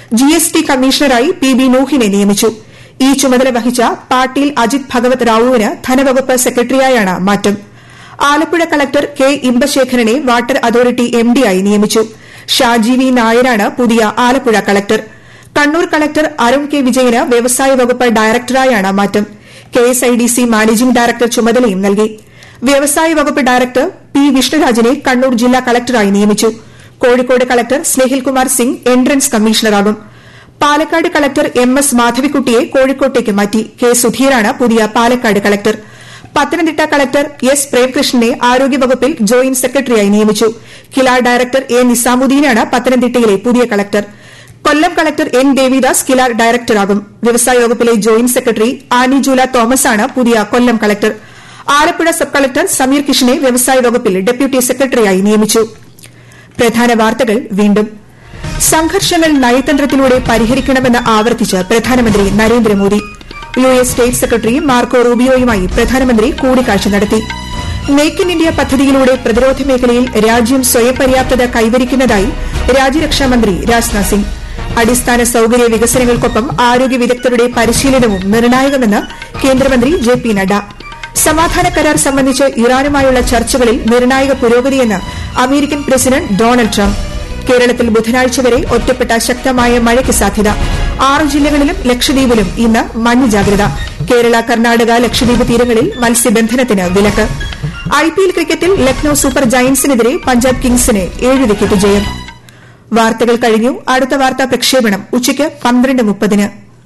G S T കമ്മീഷണറായി P B നൂഹിനെ നിയമിച്ചു ഈ ചുമതല വഹിച്ച പാട്ടീൽ അജിത് ഭഗവത് റാവുവിന് ധനവകുപ്പ് സെക്രട്ടറിയായാണ് മാറ്റം ആലപ്പുഴ കളക്ടർ കെ ഇമ്പശേഖരനെ വാട്ടർ അതോറിറ്റി എംഡിയായി നിയമിച്ചു ഷാജി വി നായരാണ് പുതിയ Alappuzha collector Kannur collector Arun K വിജയന് വ്യവസായ വകുപ്പ് ഡയറക്ടറായാണ് മാറ്റം കെഎസ്ഐഡിസി മാനേജിംഗ് ഡയറക്ടർ ചുമതലയും നൽകി വ്യവസായ വകുപ്പ് ഡയറക്ടർ പി വിഷ്ണുരാജിനെ കണ്ണൂർ ജില്ലാ കളക്ടറായി നിയമിച്ചു കോഴിക്കോട് കളക്ടർ സ്നേഹിൽകുമാർ സിംഗ് എൻട്രൻസ് കമ്മീഷണറാകും പാലക്കാട് കളക്ടർ എം എസ് മാധവിക്കുട്ടിയെ കോഴിക്കോട്ടേക്ക് മാറ്റി കെ സുധീറാണ് പുതിയ Palakkad collector Pathanamthitta collector S പ്രേംകൃഷ്ണനെ ആരോഗ്യവകുപ്പിൽ ജോയിന്റ് സെക്രട്ടറിയായി നിയമിച്ചു കില ഡയറക്ടർ എ നിസാമുദ്ദീനാണ് പത്തനംതിട്ടയിലെ പുതിയ കളക്ടർ കൊല്ലം കളക്ടർ എൻ ദേവിദാസ് കില ഡയറക്ടറാകും വ്യവസായ വകുപ്പിലെ ജോയിന്റ് സെക്രട്ടറി ആനി ജൂല തോമസാണ് പുതിയ Kollam collector Alappuzha sub collector Sameer കിഷനെ വ്യവസായ വകുപ്പിൽ ഡെപ്യൂട്ടി സെക്രട്ടറിയായി നിയമിച്ചു പ്രധാന വാർത്തകൾ വീണ്ടും സംഘർഷങ്ങൾ നയതന്ത്രത്തിലൂടെ പരിഹരിക്കണമെന്ന് ആവർത്തിച്ച് പ്രധാനമന്ത്രി Narendra Modi U S state secretary Marco റൂബിയോയുമായി പ്രധാനമന്ത്രി കൂടിക്കാഴ്ച നടത്തി മേക്ക് ഇൻ ഇന്ത്യ പദ്ധതിയിലൂടെ പ്രതിരോധ മേഖലയിൽ രാജ്യം സ്വയം പര്യാപ്തത കൈവരിക്കുന്നതായി രാജ്യരക്ഷാമന്ത്രി രാജ്നാഥ് സിംഗ് അടിസ്ഥാന സൌകര്യ വികസനങ്ങൾക്കൊപ്പം ആരോഗ്യ വിദഗ്ധരുടെ പരിശീലനവും നിർണായകമെന്ന് കേന്ദ്രമന്ത്രി ജെ പി നഡ്ഡ സമാധാന കരാർ സംബന്ധിച്ച് ഇറാനുമായുള്ള ചർച്ചകളിൽ നിർണായക പുരോഗതിയെന്ന് അമേരിക്കൻ പ്രസിഡന്റ് ഡൊണാൾഡ് ട്രംപ് കേരളത്തിൽ ബുധനാഴ്ച വരെ ഒറ്റപ്പെട്ട ശക്തമായ മഴയ്ക്ക് സാധ്യത ആറ് ജില്ലകളിലും ലക്ഷദ്വീപിലും ഇന്ന് മഞ്ഞ ജാഗ്രത കേരള കർണാടക ലക്ഷദ്വീപ് തീരങ്ങളിൽ മത്സ്യബന്ധനത്തിന് വിലക്ക് ഐപിഎൽ ക്രിക്കറ്റിൽ ലക്നൌ സൂപ്പർ ജയന്റ്സിനെതിരെ പഞ്ചാബ് കിങ്സിന് ഏഴ് വിക്കറ്റ് ജയം വാർത്തകൾ കഴിഞ്ഞു അടുത്ത വാർത്താ പ്രക്ഷേപണം ഉച്ചയ്ക്ക് പന്ത്രണ്ട് മുപ്പതിന്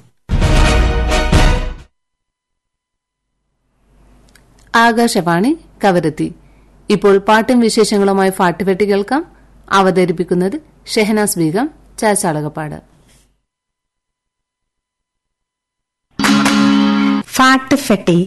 ആകാശവാണി കവരത്തി ഇപ്പോൾ പാട്ടും വിശേഷങ്ങളുമായി പാട്ടുപെട്ടി കേൾക്കാം അവതരിപ്പിക്കുന്നത് ഷെഹനാസ് ബീഗം ചാച്ചാളകപ്പാട് ഫാട്ട് ഫെട്ടി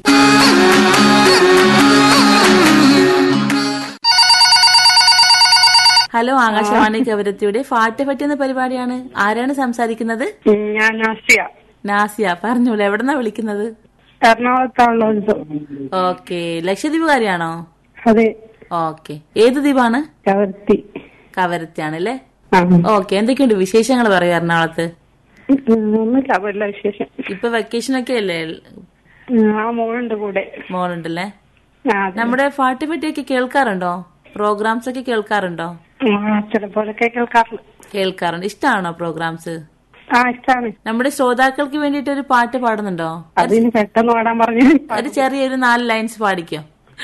ഹലോ ആകാശവാണി കവരത്തിയുടെ ഫാട്ട് പറ്റുന്ന പരിപാടിയാണ് ആരാണ് സംസാരിക്കുന്നത് ഞാൻ നാസിയ നാസിയ പറഞ്ഞോളൂ എവിടെന്നാ വിളിക്കുന്നത് എറണാകുളത്താണുള്ളത് ഓക്കെ ലക്ഷദ്വീപുകാരിയാണോ അതെ ഓക്കെ ഏത് ദ്വീപാണ് കവർത്തി കവരത്തിയാണല്ലേ ആ ഓക്കെ എന്തൊക്കെയുണ്ട് വിശേഷങ്ങൾ പറയൂ എറണാകുളത്ത് ഒന്നുമില്ല വല്ല വിശേഷം ഇപ്പൊ വെക്കേഷൻ ഒക്കെ അല്ലേ ആ മോളുണ്ട് കൂടെ മോളുണ്ടല്ലേ ആ, അതെ. നമ്മുടെ ഫാട്ട് പറ്റിയൊക്കെ കേൾക്കാറുണ്ടോ പ്രോഗ്രാംസ് ഒക്കെ കേൾക്കാറുണ്ടോ ആ, ചിലപ്പോഴൊക്കെ കേൾക്കാറുണ്ട് കേൾക്കാറുണ്ട് ഇഷ്ടമാണോ പ്രോഗ്രാംസ് ആ ഇഷ്ടാണ് നമ്മുടെ ശ്രോതാക്കൾക്ക് വേണ്ടിയിട്ട് ഒരു പാട്ട് പാടുന്നുണ്ടോ അതിന് പെട്ടെന്ന് പാടാൻ പറഞ്ഞു ഒരു ചെറിയൊരു നാല് ലൈൻസ് പാടിക്കോ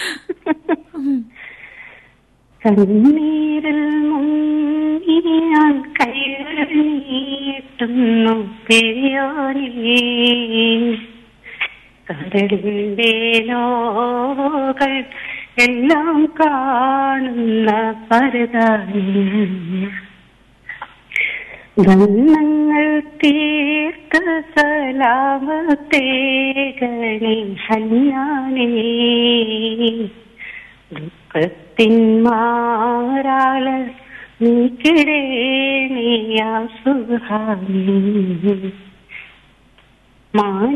കണ്ണീരിൽ മുങ്ങിയാൽ കൈകൾ നീട്ടുന്നു പെരിയോനേ കടലിന്റെ ലോകൾ എല്ലാം കാണുന്ന പരതാനി ഗണ്ണങ്ങൾ തീർത്ത സലാമത്തേകണി ഹന്നാനേ ദുഃഖത്തിൻ മാറാള നീക്കിടേ നീ ആ സുഹാനി മാ